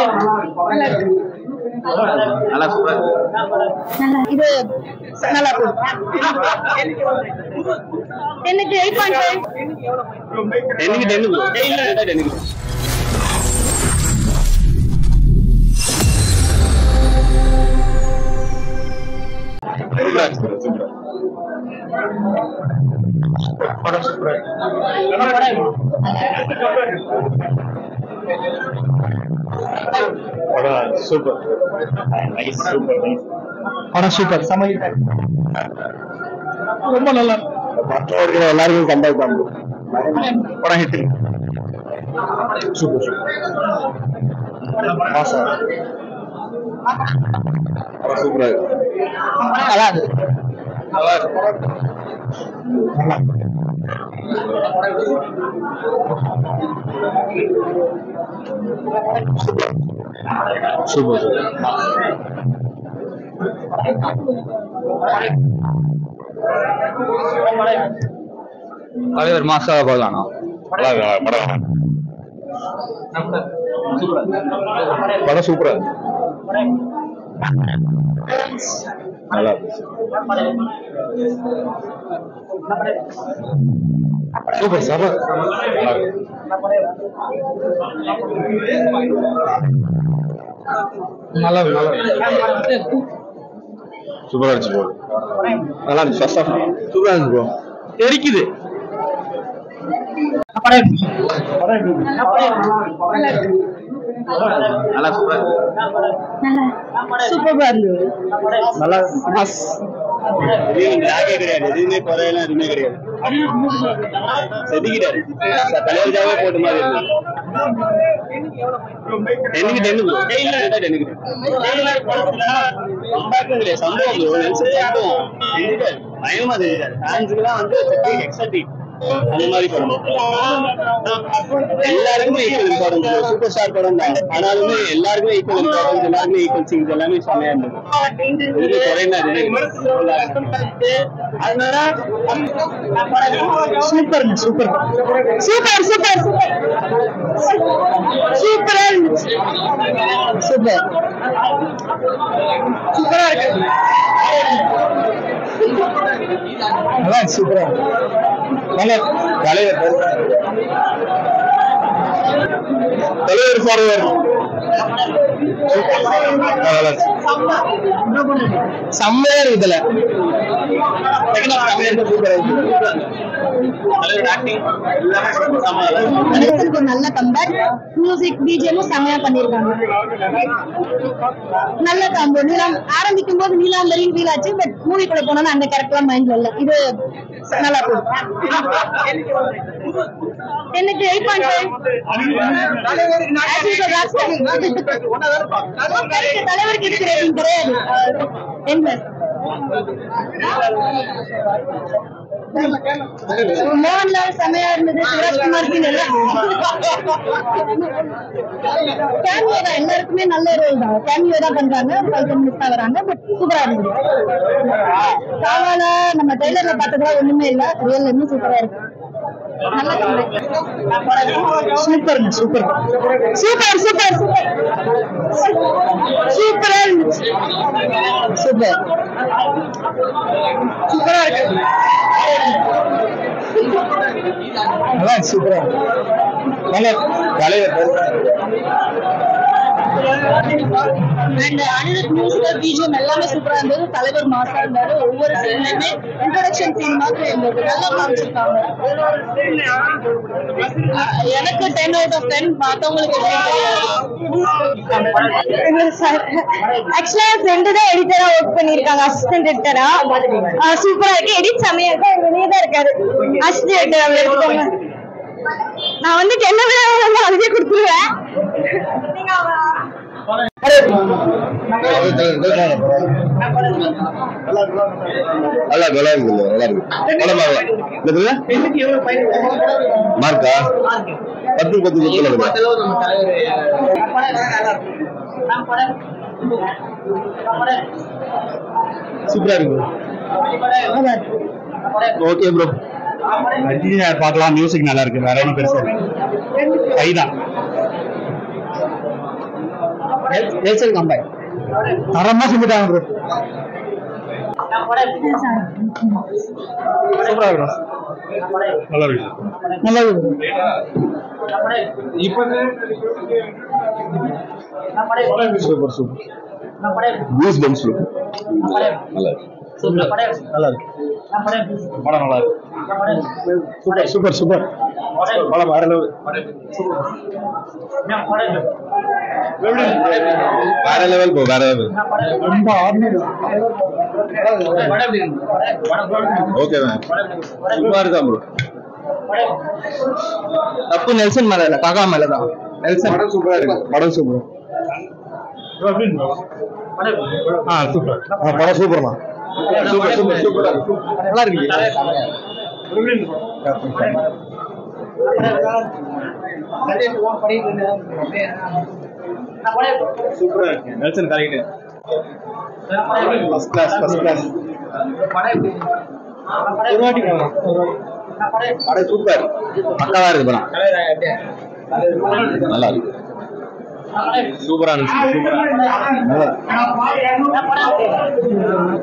நல்லா சூப்பரா நல்லா இது நல்லா இருக்கும் எனக்கு எயிட் பாயிண்ட் ஃபைவ் டென்னுக்கு டென்னு ப்ரோ டென்னுக்கு சூப்பரா இருக்கு சூப்பரா படம் சூப்பரா படம் சூப்பர் நைஸ் சூப்பர் நைஸ் படம் சூப்பர் செம ரொம்ப நல்லா படம் இருக்கிற எல்லாருக்கும் கம்பேக் தான் bro. படம் ஹிட் சூப்பர் சூப்பர் மாசம் படம் சூப்பரா இருக்கு நல்லா இருக்கு நல்லா இருக்கு நல்லா சூப்பர் தலைவர் மாசா பார்க்கலாம் நல்லா இருக்கு படம் படம் சூப்பரா இருக்கு நல்லா இருக்கு சூப்பர் சூப்பர் நல்லா இருக்கு நல்லா இருக்கு நல்லா இருக்கு சூப்பரா இருந்துச்சு ப்ரோ நல்லா இருந்துச்சு ஃபர்ஸ்ட் ஆஃப் சூப்பரா இருந்துச்சு ப்ரோ எரிக்குது நல்லா சூப்பரா நல்லா சூப்பரா இருந்தது நல்லா மாஸ் லாகே கிடையாது எதுவுமே குறையெல்லாம் எதுவுமே கிடையாது செதுக்கிட்டாரு தலைவருக்காகவே போட்ட மாதிரி இருக்கு டென்னுக்கு டென்னு ப்ரோ டென்னுக்கு கிடையாது சம்பவம் ப்ரோ நெல்சன் சம்பவம் செஞ்சுட்டாரு பயமா செஞ்சுட்டாரு ஃபேன்ஸுக்குலாம் வந்து எக்ஸாட்டிக் அந்த மாதிரி படம் எல்லாருக்குமே ஈக்குவல் இம்பார்ட்டன்ஸ் சூப்பர் ஸ்டார் படம் தான் ஆனாலுமே எல்லாருக்குமே ஈக்குவல் இம்பார்ட்டன்ஸ் எல்லாருமே ஈக்குவல் சீன்ஸ் எல்லாமே செம்மையா இருந்தது எதுவுமே குறையினா சூப்பர் சூப்பர் சூப்பர் சூப்பர் சூப்பரா இருந்துச்சு சூப்பர் சூப்பரா இருக்கு நல்லா இருக்கு சூப்பரா நல்லா தலைவர் தலைவர் ஃபார்வர் நல்லா இருக்கு. செம்மையா இருக்கு இதுல Second half செம்மையா இருக்கு, சூப்பரா இருக்கு. தலைவர் acting எல்லாமே செம்ம நல்லா இருக்கு. நெல்சனுக்கு ஒரு நல்ல கம்பேக் மியூசிக் பிஜிஎமும் செம்மையா பண்ணிருக்காங்க நல்ல காம்போ நீலாம் ஆரம்பிக்கும் போது நீலாம்பரின்னு ஃபீல் ஆச்சு பட் மூவிக்குள்ள போனோம்னா அந்த கேரக்டர் மைண்ட்ல இல்ல இது நல்லா இருக்கும் எனக்கு எயிட் பாயிண்ட் ஃபைவ் தலைவருக்கு இதுக்கு ரேட்டிங் கிடையாது என்ன மோகன்லால் செமையா இருந்தது சிவராஜ்குமார் சீன் எல்லாம் கேமியோ தான் எல்லாருக்குமே நல்ல ரோல் தான் கேமியோ தான் பண்றாங்க ஒரு ஃபைவ் டென் மினிட்ஸ் வராங்க பட் சூப்பரா இருந்தது காவால நம்ம ட்ரெய்லர்ல பார்த்ததுலாம் ஒண்ணுமே இல்ல ரியல் இன்னும் சூப்பரா இருக்கு நல்ல super super super super super சூப்பரா இருந்துச்சு சூப்பர் சூப்பரா இருக்கு நல்லா இருக்கு சூப்பரா நல்லா தலைவர் அண்ட் அனிருத் மியூசிக்கல் பிஜிஎம் எல்லாமே சூப்பரா இருந்தது தலைவர் மாசா இருந்தாரு ஒவ்வொரு சீன்லயுமே இன்ட்ரோடக்ஷன் சீன் மாதிரி இருந்தது நல்லா காமிச்சிருக்காங்க அஹ் எனக்கு டென் அவுட் ஆஃப் டென் மத்தவங்களுக்கு ஆக்சுவலா ஃப்ரெண்டு தான் எடிட்டரா ஒர்க் பண்ணிருக்காங்க அசிஸ்டன்ட் எடிட்டரா சூப்பரா இருக்கு எடிட் செமையா இருக்கு அவர் வெளியே தான் இருக்காரு அசிஸ்டன்ட் எடிட்டர் அவர் எடுத்துக்கோங்க நான் வந்து என்ன விட அதுவே கொடுத்துருவேன் நீங்க நல்லா நல்லா இருக்கு நல்லா இருக்கு படம் பார்க்கலாம் மார்க்கா பத்து பத்து பத்துல இருக்கு சூப்பரா இருக்கு ஓகே ப்ரோ ரஜினி சார் பார்க்கலாம் மியூசிக் நல்லா இருக்கு வேற என்ன பெருசா இருக்கு கைதான் நெல்சன் கம்பை தரமா செஞ்சுட்டாங்க ப்ரோ சூப்பரா இருக்கும் நல்லா இருக்கு நல்லா இருக்கு சூப்பர் சூப்பர் கூஸ் பம்ஸ் நல்லா நல்லா இருக்கு படம் நல்லா இருக்கு சூப்பர் சூப்பர் சூப்பர் படம் வேற லெவல் வேற லெவல் போ வேற லெவல் ரொம்ப ஆர்டினரி ஓகே மேம் சூப்பர் தான் ப்ரோ தப்பு நெல்சன் மேல இல்ல காகா மேல தான் நெல்சன் படம் சூப்பரா இருக்கு படம் சூப்பர் ஆ சூப்பர் படம் சூப்பர்மா சூப்பர் சூப்பர் சூப்பரா நல்லா இருக்கு சூப்பரா இருக்கு Nelson correct first class first class படம் சூப்பர் பக்காவா இருக்கு படம் நல்லா இருக்கு சூப்பரா இருந்துச்சு சூப்பரா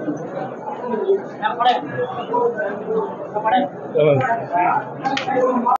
நல்லா இருக்கு